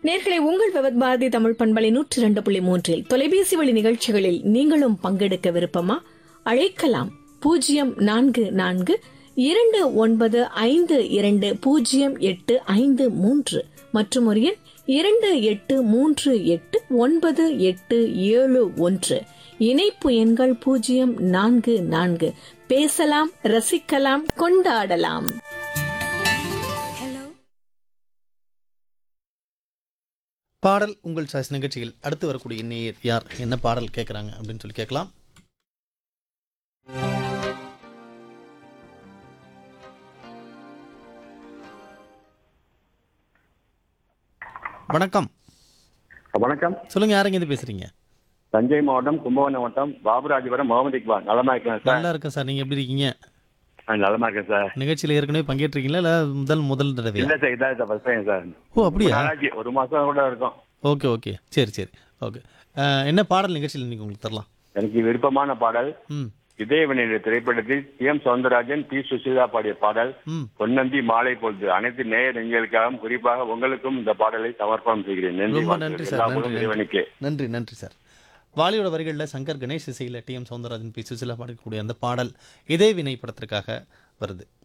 நேர்களை உங்கள் விவத் பாரதி தமிழ் பண்பலை நூற்றி இரண்டு புள்ளி மூன்றில் தொலைபேசி வழி நிகழ்ச்சிகளில் நீங்களும் பங்கெடுக்க விருப்பமா அழைக்கலாம் பூஜ்ஜியம் நான்கு நான்கு இரண்டு ஒன்பது ஐந்து இரண்டு பூஜ்ஜியம் எட்டு ஐந்து மூன்று மற்றும் ஒரு எண் இரண்டு எட்டு மூன்று எட்டு ஒன்பது எட்டு ஏழு ஒன்று இணைப்பு எண்கள் பூஜ்ஜியம் நான்கு நான்கு பேசலாம் ரசிக்கலாம் கொண்டாடலாம் பாடல் உங்கள் சாய்ஸ் நிகழ்ச்சியில் அடுத்து வரக்கூடிய நேயர் யார் என்ன பாடல் கேட்குறாங்க அப்படின்னு சொல்லி கேட்கலாம் வணக்கம் வணக்கம் சொல்லுங்க யாருங்க இது பேசுறீங்க தஞ்சை மாவட்டம் கும்பகோணம் மாவட்டம் பாபுராஜபுரம் முகமது இக்பால் நலமா இருக்கேன் சார் நல்லா இருக்கேன் சார் நீங்க எப்படி இருக்கீங்க ஆ, நலமா இருக்கேன் சார் நிகழ்ச்சியில் ஏற்கனவே பங்கேற்றிருக்கீங்களா இல்ல முதல் முதல் தடவையா இல்ல சார் இதான் சார் ஃபர்ஸ்ட் டைம் சார் ஓ அப்படியா நாளாச்சு ஒரு மாசம் கூட இருக்கும் ஓகே ஓகே சரி சரி ஓகே என்ன பாடல் நிகழ்ச்சியில் இன்னைக்கு உங்களுக்கு தரலாம் எனக்கு விருப்பமான பாடல் ம் இதயவனிய திரைப்படத்தில் T M Soundararajan P Susheela பாடிய பாடல் ம் பொன்னந்தி மாலை பொழுது அனைத்து நேய நெஞ்சலுக்காகவும் குறிப்பாக உங்களுக்கும் இந்த பாடலை சமர்ப்பணம் செய்கிறேன் நன்றி ரொம்ப நன்றி வாழ்த்துக்கள். சார் எல்லா நன்றி புகழும் நன்றி. இறைவனுக்கே நன்றி நன்றி சார் வாலியோட வரிகளில் சங்கர் கணேஷ் இசையில் T M Soundararajan P Susheela பாடக்கூடிய அந்த பாடல் இதே வினை படத்திற்காக வருது